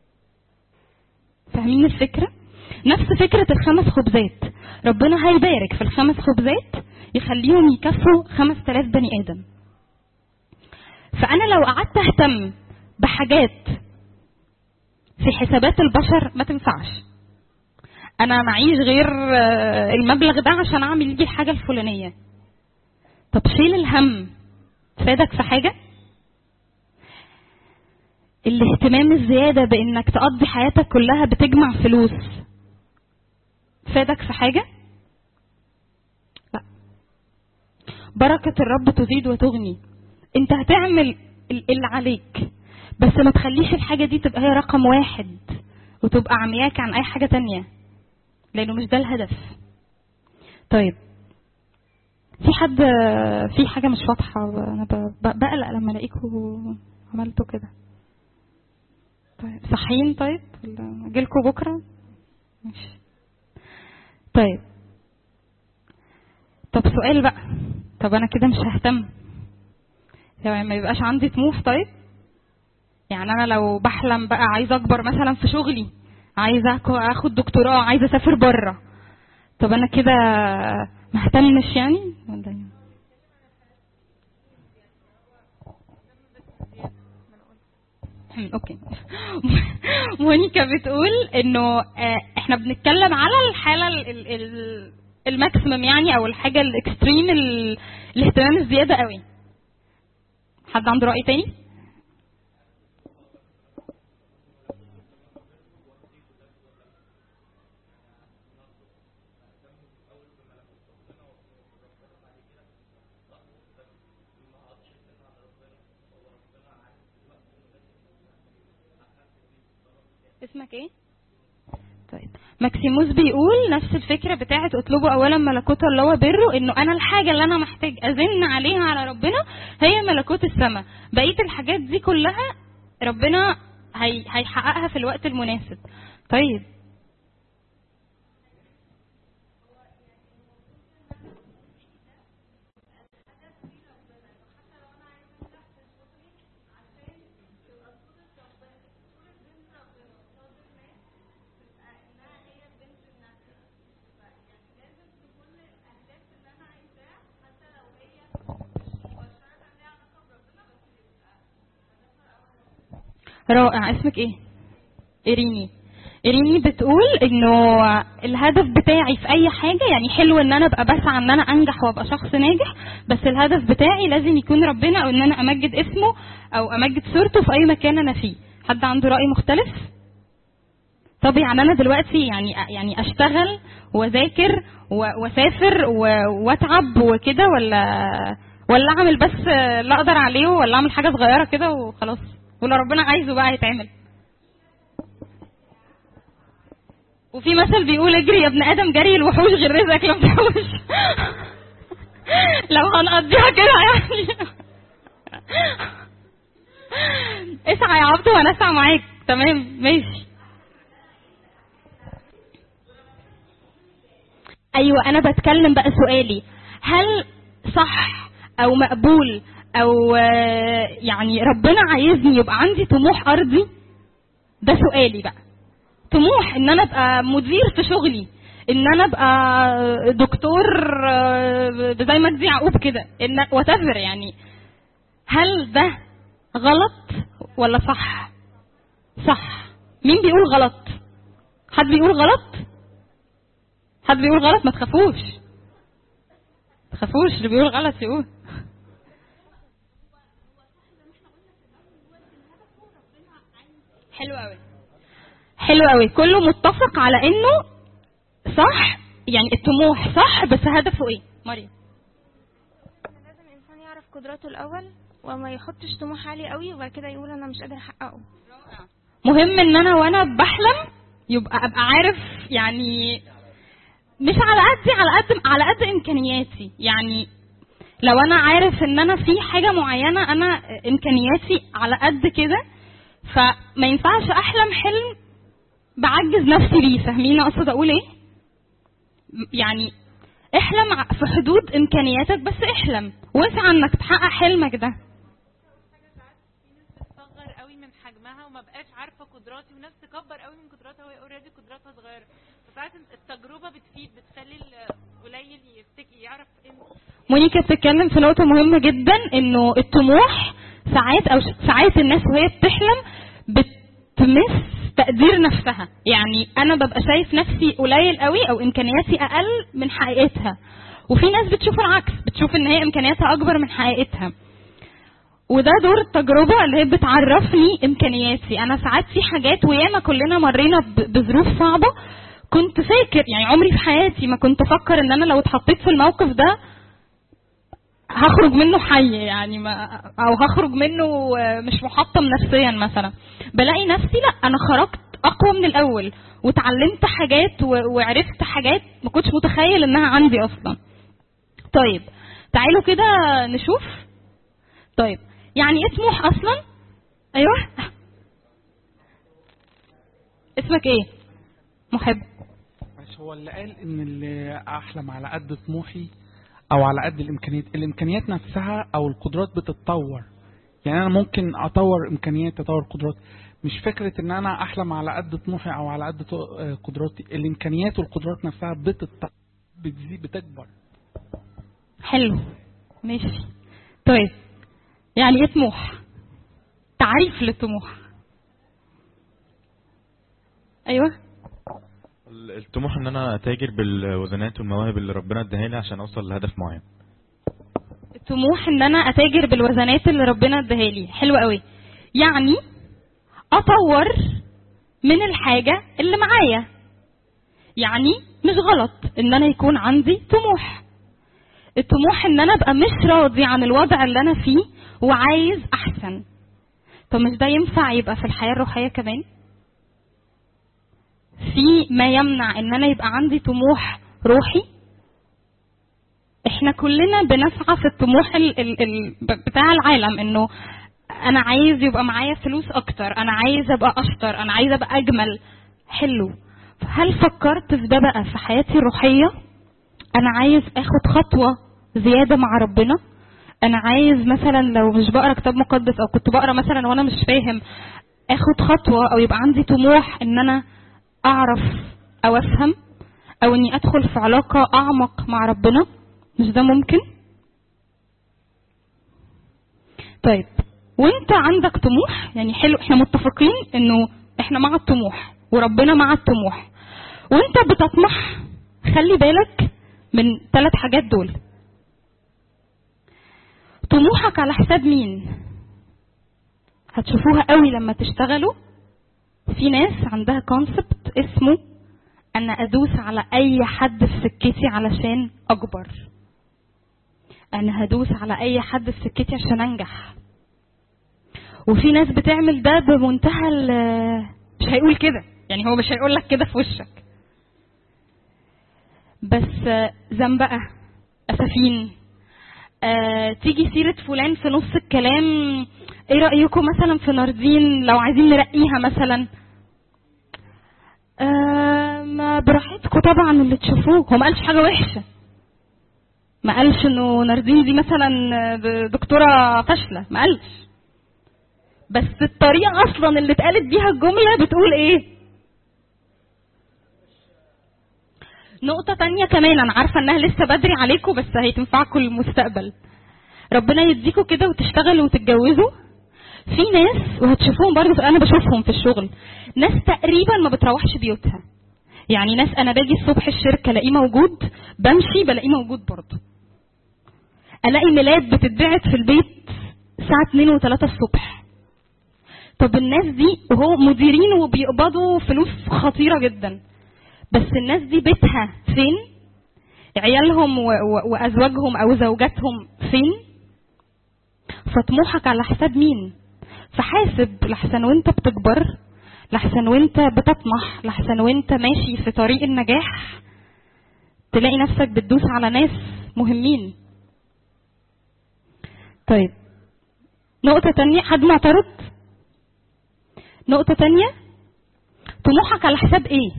فاهمين الفكره نفس فكره الخمس خبزات ربنا هيبارك في الخمس خبزات يخليهم يكفوا 5000 بني ادم فانا لو قعدت اهتم بحاجات في حسابات البشر ما تنفعش انا معيش غير آه، المبلغ ده عشان اعمل دي الحاجه الفلانيه طب شيل الهم فادك في حاجه الاهتمام الزياده بانك تقضي حياتك كلها بتجمع فلوس فادك في حاجه لا بركه الرب تزيد وتغني انت هتعمل ال- اللي عليك بس ما تخليش الحاجه دي تبقى هي رقم واحد وتبقى عمياك عن اي حاجه تانية لانه مش ده الهدف طيب في حد في حاجه مش واضحه انا ب- ب- بقلق لما الاقيكوا عملتوا كده طيب صحيين طيب ولا اجيلكوا بكره ماشي طيب طب سؤال بقى طب انا كده مش ههتم يعني ما يبقاش عندي طموح طيب يعني انا لو بحلم بقى عايزه اكبر مثلا في شغلي عايزه آكو- اخد دكتوراه عايزه اسافر بره طب انا كده ما اهتمش يعني ولا إيه؟ هم، اوكي مونيكا بتقول انه آه، احنا بنتكلم على الحاله ال- ال- ال- الماكسيمم يعني او الحاجه الاكستريم ال- الاهتمام الزياده قوي حد عنده راي تاني اسمك ايه طيب ماكسيموس بيقول نفس الفكره بتاعت اطلبوا اولا ملكوت الله وبره انه انا الحاجه اللي انا محتاج ازن عليها على ربنا هي ملكوت السماء بقيه الحاجات دي كلها ربنا هي هيحققها في الوقت المناسب طيب رائع اسمك ايه إيريني إيريني بتقول إنه الهدف بتاعي في أي حاجة يعني حلو إن أنا أبقى بسعى إن أنا أنجح وأبقى شخص ناجح بس الهدف بتاعي لازم يكون ربنا أو إن أنا أمجد اسمه أو أمجد صورته في أي مكان أنا فيه حد عنده رأي مختلف؟ طب يعني أنا دلوقتي يعني يعني أشتغل وأذاكر و- وأسافر و- وأتعب وكده ولا ولا أعمل بس اللي أقدر عليه ولا أعمل حاجة صغيرة كده وخلاص ولو ربنا عايزه بقى هيتعمل وفي مثل بيقول اجري يا ابن ادم جري الوحوش غير رزقك لم تحوش لو هنقضيها كده يعني اسعى يا عبد وانا اسعى معاك تمام ماشي ايوه انا بتكلم بقى سؤالي هل صح او مقبول او آه، يعني ربنا عايزني يبقى عندي طموح ارضي ده سؤالي بقى طموح ان انا ابقى مدير في شغلي ان انا ابقى دكتور آه، زي مجدي يعقوب كده ان وات يعني هل ده غلط ولا صح صح مين بيقول غلط حد بيقول غلط حد بيقول غلط ما تخافوش ما تخافوش اللي بيقول غلط يقول حلو قوي حلو قوي كله متفق على انه صح يعني الطموح صح بس هدفه ايه مريم لازم الانسان يعرف قدراته الاول وما يحطش طموح عالي قوي وبعد كده يقول انا مش قادر احققه مهم ان انا وانا بحلم يبقى ابقى عارف يعني مش على قدي على قد على قد امكانياتي يعني لو انا عارف ان انا في حاجه معينه انا امكانياتي على قد كده فما ينفعش احلم حلم بعجز نفسي بيه فاهمين اقصد اقول ايه يعني احلم ع- في حدود امكانياتك بس احلم واسعى انك تحقق حلمك ده بتصغر قوي من حجمها وما بقاش عارفه قدراتي وناس تكبر قوي من قدراتها وهي اوريدي قدراتها صغيره فساعات التجربه بتفيد بتخلي القليل يفتكر يعرف قيمته مونيكا بتتكلم في نقطة مهمة جدا انه الطموح ساعات او ساعات الناس وهي بتحلم بتمس تقدير نفسها يعني انا ببقى شايف نفسي قليل قوي او امكانياتي اقل من حقيقتها وفي ناس بتشوف العكس بتشوف ان هي امكانياتها اكبر من حقيقتها وده دور التجربة اللي هي بتعرفني امكانياتي انا ساعات في حاجات وياما كلنا مرينا ب- بظروف صعبة كنت فاكر يعني عمري في حياتي ما كنت افكر ان انا لو اتحطيت في الموقف ده هخرج منه حي يعني ما او هخرج منه آه، مش محطم نفسيا مثلا بلاقي نفسي لا انا خرجت اقوى من الاول وتعلمت حاجات و- وعرفت حاجات ما كنتش متخيل انها عندي اصلا طيب تعالوا كده نشوف طيب يعني ايه طموح اصلا ايوه اسمك ايه محب مش هو اللي قال ان اللي احلم على قد طموحي او على قد الامكانيات الامكانيات نفسها او القدرات بتتطور يعني انا ممكن اطور امكانياتي اطور قدرات مش فكره ان انا احلم على قد طموحي او على قد ط- آه، قدراتي الامكانيات والقدرات نفسها بتتطور بتزيد بتكبر حلو ماشي طيب يعني ايه طموح تعريف للطموح ايوه الطموح ان انا اتاجر بالوزنات والمواهب اللي ربنا اداها لي عشان اوصل لهدف معين الطموح ان انا اتاجر بالوزنات اللي ربنا اداها لي حلو قوي يعني اطور من الحاجه اللي معايا يعني مش غلط ان انا يكون عندي طموح الطموح ان انا ابقى مش راضي عن الوضع اللي انا فيه وعايز احسن طب مش ده ينفع يبقى في الحياه الروحيه كمان في ما يمنع ان انا يبقى عندي طموح روحي احنا كلنا بنسعى في الطموح ال ال ال بتاع العالم انه انا عايز يبقى معايا فلوس اكتر انا عايز ابقى اشطر انا عايز ابقى اجمل حلو هل فكرت في ده بقى في حياتي الروحيه انا عايز اخد خطوه زياده مع ربنا انا عايز مثلا لو مش بقرا كتاب مقدس او كنت بقرا مثلا وانا مش فاهم اخد خطوه او يبقى عندي طموح ان انا اعرف او افهم او اني ادخل في علاقه اعمق مع ربنا مش ده ممكن طيب وانت عندك طموح يعني حلو احنا متفقين انه احنا مع الطموح وربنا مع الطموح وانت بتطمح خلي بالك من ثلاث حاجات دول طموحك على حساب مين هتشوفوها قوي لما تشتغلوا في ناس عندها كونسبت اسمه انا ادوس على اي حد في سكتي علشان اكبر انا هدوس على اي حد في سكتي عشان انجح وفي ناس بتعمل ده بمنتهى ال- مش هيقول كده يعني هو مش هيقول لك كده في وشك بس آه، زنبقة أسفين آه، تيجي سيرة فلان في نص الكلام ايه رأيكم مثلا في ناردين لو عايزين نرقيها مثلا آه، ما براحتكم طبعا اللي تشوفوه هو ما قالش حاجة وحشة ما قالش انه ناردين دي مثلا د- دكتورة فاشلة ما قالش بس الطريقة اصلا اللي اتقالت بيها الجملة بتقول ايه نقطة تانية كمان أنا عارفة إنها لسه بدري عليكم بس هي تنفعكم للمستقبل ربنا يديكوا كده وتشتغلوا وتتجوزوا في ناس وهتشوفوهم برضه أنا بشوفهم في الشغل ناس تقريبا ما بتروحش بيوتها يعني ناس أنا باجي الصبح الشركة ألاقيه موجود بمشي بلاقيه موجود برضه ألاقي ميلاد بتتبعت في البيت الساعة 2 و3 الصبح طب الناس دي وهو مديرين وبيقبضوا فلوس خطيرة جدا بس الناس دي بيتها فين عيالهم و- و- وازواجهم او زوجاتهم فين فطموحك على حساب مين فحاسب لحسن وانت بتكبر لحسن وانت بتطمح لحسن وانت ماشي في طريق النجاح تلاقي نفسك بتدوس على ناس مهمين طيب نقطة تانية حد معترض نقطة تانية طموحك على حساب ايه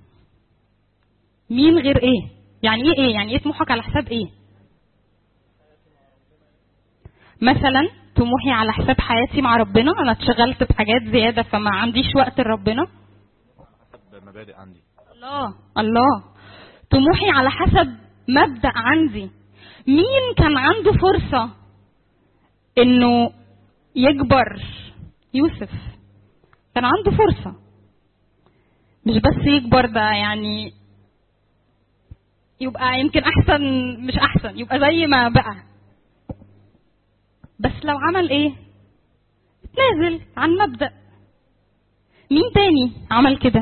مين غير ايه يعني ايه ايه يعني ايه طموحك على حساب ايه مثلا طموحي على حساب حياتي مع ربنا انا اتشغلت بحاجات زياده فما عنديش وقت لربنا حسب مبادئ عندي الله الله طموحي على حسب مبدا عندي مين كان عنده فرصه انه يكبر يوسف كان عنده فرصه مش بس يكبر ده يعني يبقى يمكن احسن مش احسن يبقى زي ما بقى بس لو عمل ايه اتنازل عن مبدأ مين تاني عمل كده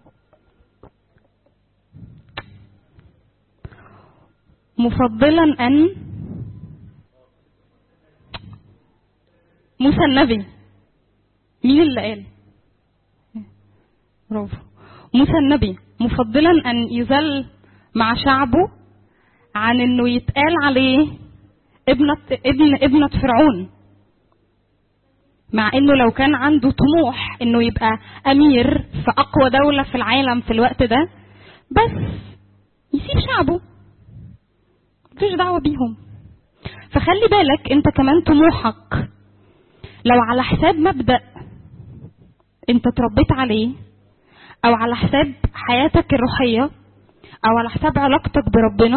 مفضلا ان موسى النبي مين اللي قال برافو موسى النبي مفضلا ان يذل مع شعبه عن انه يتقال عليه ابنة ابن ابنة فرعون مع انه لو كان عنده طموح انه يبقى امير في اقوى دولة في العالم في الوقت ده بس يسيب شعبه مفيش دعوة بيهم فخلي بالك انت كمان طموحك لو على حساب مبدأ انت اتربيت عليه او على حساب حياتك الروحية او على حساب علاقتك بربنا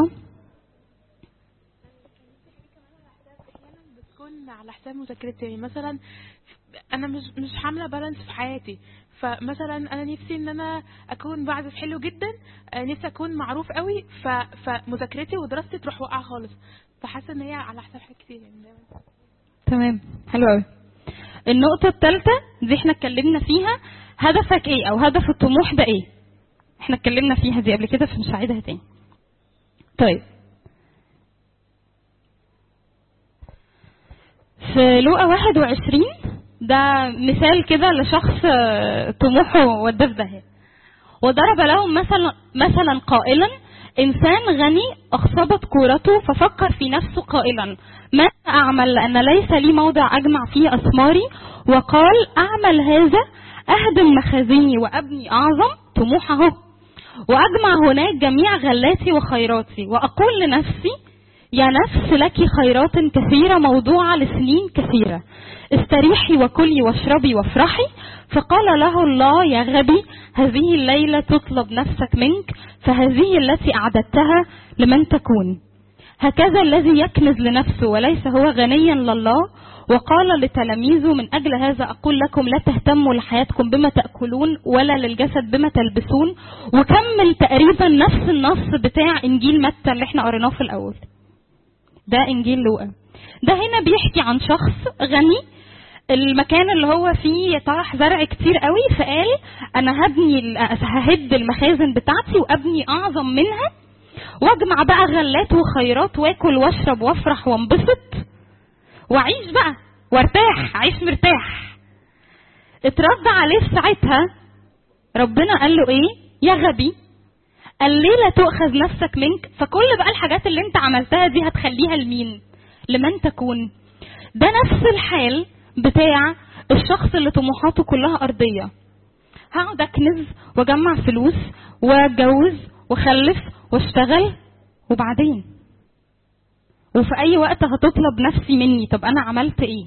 بتكون على حساب مذاكرتي يعني مثلا انا مش مش حامله بالانس في حياتي فمثلا انا نفسي ان انا اكون بعزف حلو جدا آه، نفسي اكون معروف قوي ف... فمذاكرتي ودراستي تروح واقعه خالص فحاسه ان هي على حساب حاجات كتير يعني دايما تمام حلو قوي النقطة الثالثة دي احنا اتكلمنا فيها هدفك ايه او هدف الطموح ده ايه احنا اتكلمنا فيها دي قبل كده فمش هعيدها تاني طيب في لوقا 21 ده مثال كده لشخص آه، طموحه وداه في داهية وضرب لهم مثلا مثلا قائلا انسان غني اخصبت كورته ففكر في نفسه قائلا ما اعمل لان ليس لي موضع اجمع فيه اسماري وقال اعمل هذا اهدم مخازني وابني اعظم طموحه واجمع هناك جميع غلاتي وخيراتي واقول لنفسي يا نفس لك خيرات كثيرة موضوعة لسنين كثيرة استريحي وكلي واشربي وافرحي فقال له الله يا غبي هذه الليلة تطلب نفسك منك فهذه التي أعددتها لمن تكون هكذا الذي يكنز لنفسه وليس هو غنيا لله وقال لتلاميذه من أجل هذا أقول لكم لا تهتموا لحياتكم بما تأكلون ولا للجسد بما تلبسون وكمل تقريبا نفس النص بتاع إنجيل متى اللي احنا قريناه في الأول ده انجيل لوقا ده هنا بيحكي عن شخص غني المكان اللي هو فيه طرح زرع كتير قوي فقال انا هبني ال- ههد المخازن بتاعتي وابني اعظم منها واجمع بقى غلات وخيرات واكل واشرب وافرح وانبسط واعيش بقى وارتاح اعيش مرتاح اترد عليه في ساعتها ربنا قال له ايه يا غبي الليلة تؤخذ نفسك منك فكل بقى الحاجات اللي انت عملتها دي هتخليها لمين لمن تكون ده نفس الحال بتاع الشخص اللي طموحاته كلها أرضية هقعد أكنز وأجمع فلوس وأتجوز وأخلف وأشتغل وبعدين وفي أي وقت هتطلب نفسي مني طب أنا عملت إيه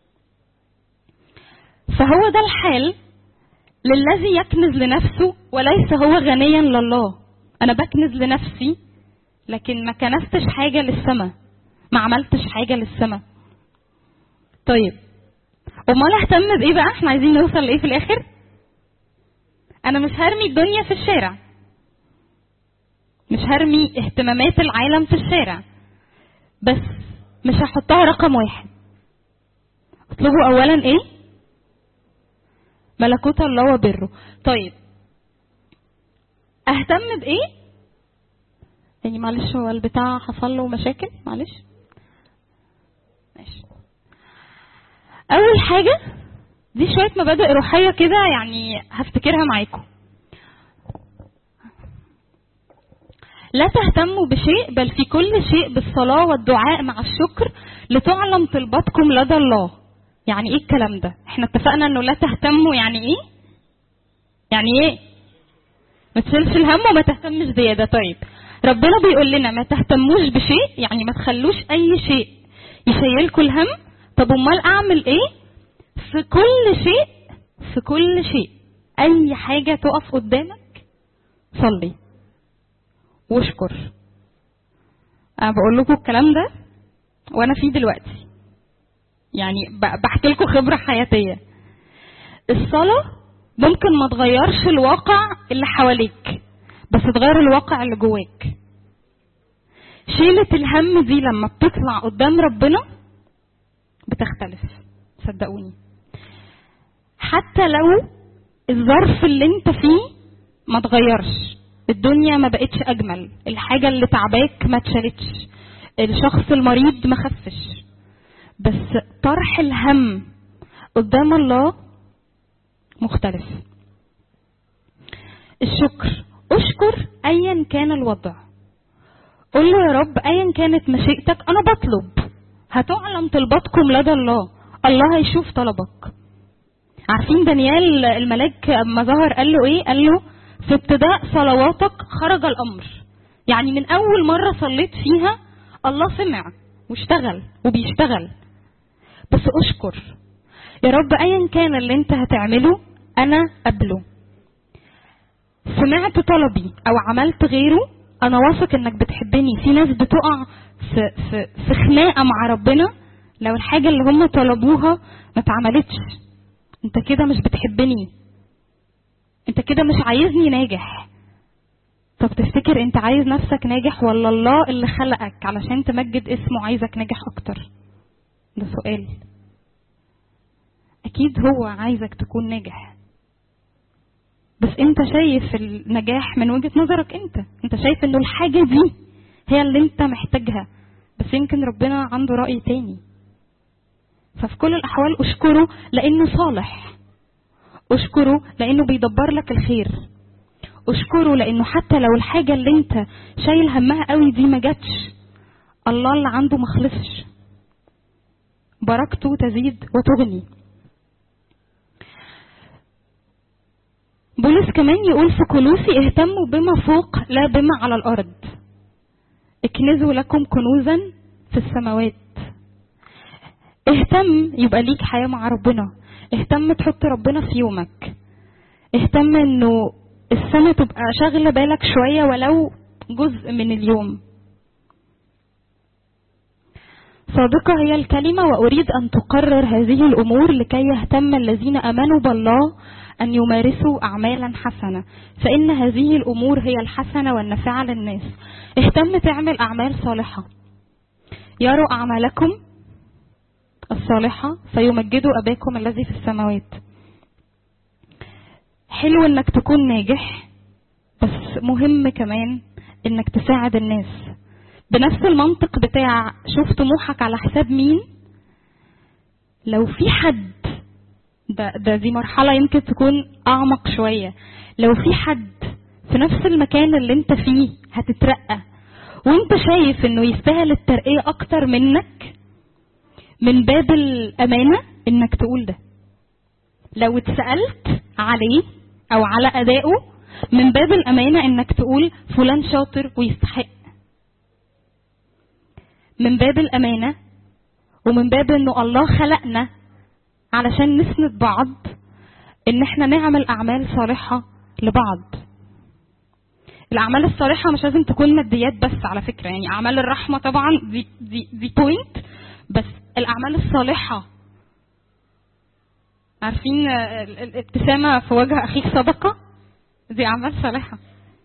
فهو ده الحال للذي يكنز لنفسه وليس هو غنيا لله انا بكنز لنفسي لكن ما كنستش حاجه للسماء ما عملتش حاجه للسماء طيب امال اهتم بايه بقى احنا عايزين نوصل لايه في الاخر انا مش هرمي الدنيا في الشارع مش هرمي اهتمامات العالم في الشارع بس مش هحطها رقم واحد اطلبوا اولا ايه ملكوت الله وبره طيب اهتم بايه يعني معلش هو البتاع حصل له مشاكل معلش ماشي اول حاجه دي شويه مبادئ روحيه كده يعني هفتكرها معاكم لا تهتموا بشيء بل في كل شيء بالصلاة والدعاء مع الشكر لتعلم طلباتكم لدى الله يعني ايه الكلام ده احنا اتفقنا انه لا تهتموا يعني ايه يعني ايه ما تشيلش الهم وما تهتمش زيادة طيب ربنا بيقول لنا ما تهتموش بشيء يعني ما تخلوش اي شيء يشيلكوا الهم طب امال اعمل ايه في كل شيء في كل شيء اي حاجة تقف قدامك صلي واشكر انا بقول لكم الكلام ده وانا فيه دلوقتي يعني ب- بحكي لكم خبره حياتيه الصلاه ممكن ما تغيرش الواقع اللي حواليك بس تغير الواقع اللي جواك شيلة الهم دي لما بتطلع قدام ربنا بتختلف صدقوني حتى لو الظرف اللي انت فيه ما تغيرش الدنيا ما بقتش اجمل الحاجه اللي تعباك ما اتشالتش الشخص المريض ما خفش بس طرح الهم قدام الله مختلف الشكر اشكر ايا كان الوضع قل له يا رب ايا كانت مشيئتك انا بطلب هتعلم طلباتكم لدى الله الله هيشوف طلبك عارفين دانيال الملاك اما ظهر قال له ايه قال له في ابتداء صلواتك خرج الامر يعني من اول مره صليت فيها الله سمع واشتغل وبيشتغل بس اشكر يا رب ايا كان اللي انت هتعمله انا قبله سمعت طلبي او عملت غيره انا واثق انك بتحبني في ناس بتقع في في في خناقه مع ربنا لو الحاجه اللي هم طلبوها ما اتعملتش انت كده مش بتحبني انت كده مش عايزني ناجح طب تفتكر انت عايز نفسك ناجح ولا الله اللي خلقك علشان تمجد اسمه عايزك ناجح اكتر ده سؤال اكيد هو عايزك تكون ناجح بس انت شايف النجاح من وجهة نظرك انت انت شايف انه الحاجة دي هي اللي انت محتاجها بس يمكن ربنا عنده رأي تاني ففي كل الاحوال اشكره لانه صالح اشكره لانه بيدبر لك الخير اشكره لانه حتى لو الحاجة اللي انت شايل همها قوي دي ما جاتش الله اللي عنده ما خلصش بركته تزيد وتغني بولس كمان يقول في كلوسي اهتموا بما فوق لا بما على الارض اكنزوا لكم كنوزا في السماوات اهتم يبقى ليك حياة مع ربنا اهتم تحط ربنا في يومك اهتم انه السنة تبقى شاغلة بالك شوية ولو جزء من اليوم صادقة هي الكلمة وأريد أن تقرر هذه الأمور لكي يهتم الذين آمنوا بالله أن يمارسوا أعمالا حسنة فإن هذه الأمور هي الحسنة والنافعة للناس اهتم تعمل أعمال صالحة يروا أعمالكم الصالحة فيمجدوا أباكم الذي في السماوات حلو انك تكون ناجح بس مهم كمان انك تساعد الناس بنفس المنطق بتاع شوف طموحك على حساب مين لو في حد ده, ده دي مرحلة يمكن تكون أعمق شوية لو في حد في نفس المكان اللي انت فيه هتترقى وانت شايف انه يستاهل الترقية اكتر منك من باب الامانة انك تقول ده لو اتسألت عليه او على ادائه من باب الامانة انك تقول فلان شاطر ويستحق من باب الامانة ومن باب انه الله خلقنا علشان نسند بعض ان احنا نعمل اعمال صالحة لبعض الاعمال الصالحه مش لازم تكون ماديات بس على فكره يعني اعمال الرحمه طبعا دي دي دي بوينت بس الاعمال الصالحه عارفين آه، ال- الابتسامه في وجه اخيك صدقه دي اعمال صالحه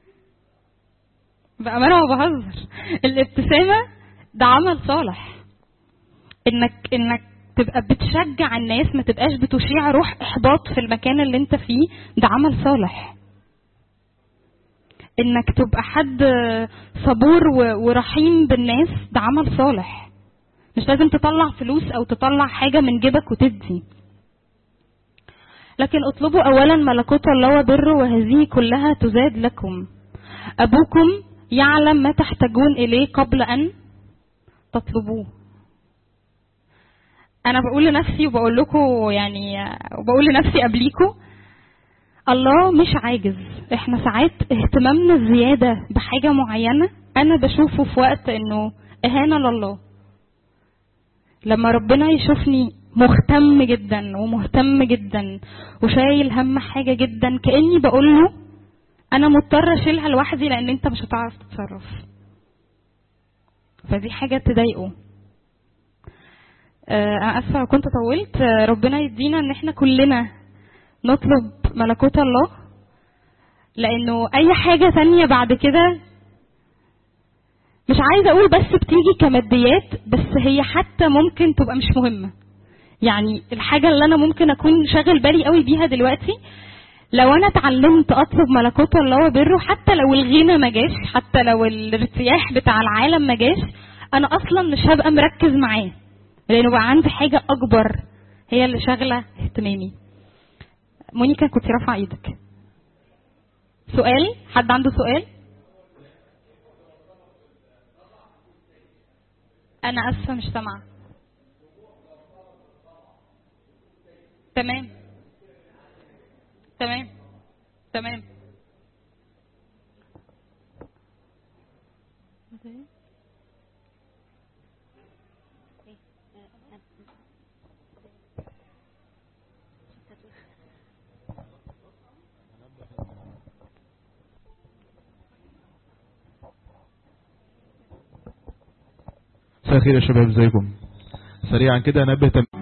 بأمانة ما بهزر الابتسامة ده عمل صالح انك انك تبقى بتشجع الناس ما تبقاش بتشيع روح احباط في المكان اللي انت فيه ده عمل صالح انك تبقى حد صبور و- ورحيم بالناس ده عمل صالح مش لازم تطلع فلوس او تطلع حاجة من جيبك وتدي لكن اطلبوا اولا ملكوت الله وبره وهذه كلها تزاد لكم ابوكم يعلم ما تحتاجون اليه قبل ان تطلبوه انا بقول لنفسي وبقول لكم يعني وبقول لنفسي قبليكم الله مش عاجز احنا ساعات اهتمامنا زيادة بحاجة معينة انا بشوفه في وقت انه اهانة لله لما ربنا يشوفني مهتم جدا ومهتم جدا وشايل هم حاجة جدا كأني بقول له انا مضطر اشيلها لوحدي لان انت مش هتعرف تتصرف فدي حاجة تضايقه آه، انا اسفه لو كنت طولت آه، ربنا يدينا ان احنا كلنا نطلب ملكوت الله لانه اي حاجه تانية بعد كده مش عايزه اقول بس بتيجي كماديات بس هي حتى ممكن تبقى مش مهمه يعني الحاجه اللي انا ممكن اكون شاغل بالي قوي بيها دلوقتي لو انا اتعلمت اطلب ملكوت الله وبره حتى لو الغنى ما جاش حتى لو الارتياح بتاع العالم ما جاش انا اصلا مش هبقى مركز معاه لانه بقى عندي حاجه اكبر هي اللي شاغله اهتمامي مونيكا كنت رافعه ايدك سؤال حد عنده سؤال انا اسفه مش سامعه تمام تمام تمام مساء الخير يا شباب ازيكم سريعا كده انبه تم...